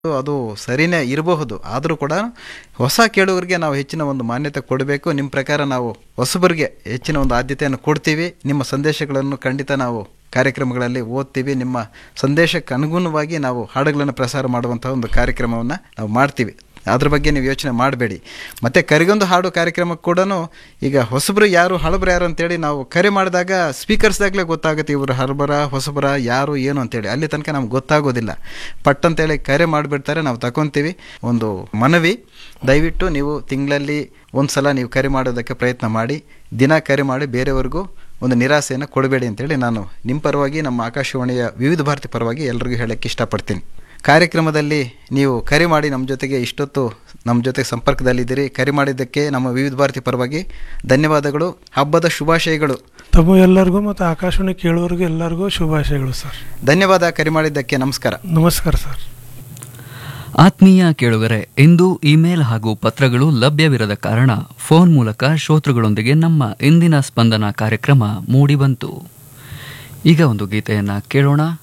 ಅದು ಸರಿನೇ ಇರಬಹುದು ಆದರೂ ಕೂಡ ಹೊಸ ಕೇಳುಗರಿಗೆ ನಾವು ಹೆಚ್ಚಿನ ಒಂದು ಮಾನ್ಯತೆ ಕೊಡಬೇಕು ನಿಮ್ಮ ಪ್ರಕಾರ ನಾವು ಹೊಸಬರಿಗೆ ಹೆಚ್ಚಿನ ಒಂದು ಆದ್ಯತೆಯನ್ನು ಕೊಡ್ತೀವಿ ನಿಮ್ಮ ಸಂದೇಶಗಳನ್ನು ಖಂಡಿತ ನಾವು ಕಾರ್ಯಕ್ರಮಗಳಲ್ಲಿ ಓದ್ತೀವಿ ನಿಮ್ಮ ಸಂದೇಶಕ್ಕೆ ಅನುಗುಣವಾಗಿ ನಾವು ಹಾಡುಗಳನ್ನು ಪ್ರಸಾರ ಮಾಡುವಂಥ ಒಂದು ಕಾರ್ಯಕ್ರಮವನ್ನು ನಾವು ಮಾಡ್ತೀವಿ ಅದ್ರ ಬಗ್ಗೆ ನೀವು ಯೋಚನೆ ಮಾಡಬೇಡಿ ಮತ್ತು ಕರಿಗೊಂದು ಹಾಡು ಕಾರ್ಯಕ್ರಮಕ್ಕೆ ಕೂಡ ಈಗ ಹೊಸಬರು ಯಾರು ಹಳಬರು ಯಾರು ಅಂತೇಳಿ ನಾವು ಕರೆ ಮಾಡಿದಾಗ ಸ್ಪೀಕರ್ಸ್ದಾಗಲೇ ಗೊತ್ತಾಗುತ್ತೆ ಇವರು ಹಳಬರ ಹೊಸಬರ ಯಾರು ಏನು ಅಂತೇಳಿ ಅಲ್ಲಿ ತನಕ ನಮ್ಗೆ ಗೊತ್ತಾಗೋದಿಲ್ಲ ಪಟ್ ಅಂತೇಳಿ ಕರೆ ಮಾಡಿಬಿಡ್ತಾರೆ ನಾವು ತಗೊತೀವಿ ಒಂದು ಮನವಿ ದಯವಿಟ್ಟು ನೀವು ತಿಂಗಳಲ್ಲಿ ಒಂದು ಸಲ ನೀವು ಕರೆ ಮಾಡೋದಕ್ಕೆ ಪ್ರಯತ್ನ ಮಾಡಿ ದಿನ ಕರೆ ಮಾಡಿ ಬೇರೆಯವ್ರಿಗೂ ಒಂದು ನಿರಾಸೆಯನ್ನು ಕೊಡಬೇಡಿ ಅಂತೇಳಿ ನಾನು ನಿಮ್ಮ ಪರವಾಗಿ ನಮ್ಮ ಆಕಾಶವಾಣಿಯ ವಿವಿಧ ಭಾರತಿ ಪರವಾಗಿ ಎಲ್ರಿಗೂ ಹೇಳೋಕ್ಕೆ ಇಷ್ಟಪಡ್ತೀನಿ ಕಾರ್ಯಕ್ರಮದಲ್ಲಿ ನೀವು ಕರೆ ಮಾಡಿ ನಮ್ಮ ಜೊತೆಗೆ ಇಷ್ಟೊತ್ತು ನಮ್ಮ ಜೊತೆ ಸಂಪರ್ಕದಲ್ಲಿದ್ದೀರಿ ಕರೆ ಮಾಡಿದ್ದಕ್ಕೆ ನಮ್ಮ ವಿವಿಧ ಭಾರತಿ ಪರವಾಗಿ ಧನ್ಯವಾದಗಳು ಹಬ್ಬದ ಶುಭಾಶಯಗಳು ತಮ್ಮ ಎಲ್ಲರಿಗೂ ಮತ್ತು ಆಕಾಶವಾಣಿ ಕೇಳೋರಿಗೂ ಎಲ್ಲರಿಗೂ ಶುಭಾಶಯಗಳು ಸರ್ ಧನ್ಯವಾದ ಕರೆ ಮಾಡಿದ್ದಕ್ಕೆ ನಮಸ್ಕಾರ ನಮಸ್ಕಾರ ಸರ್ ಆತ್ಮೀಯ ಕೇಳುಗರೆ ಇಂದು ಇಮೇಲ್ ಹಾಗೂ ಪತ್ರಗಳು ಲಭ್ಯವಿರದ ಕಾರಣ ಫೋನ್ ಮೂಲಕ ಶ್ರೋತೃಗಳೊಂದಿಗೆ ನಮ್ಮ ಇಂದಿನ ಸ್ಪಂದನ ಕಾರ್ಯಕ್ರಮ ಮೂಡಿಬಂತು ಈಗ ಒಂದು ಗೀತೆಯನ್ನ ಕೇಳೋಣ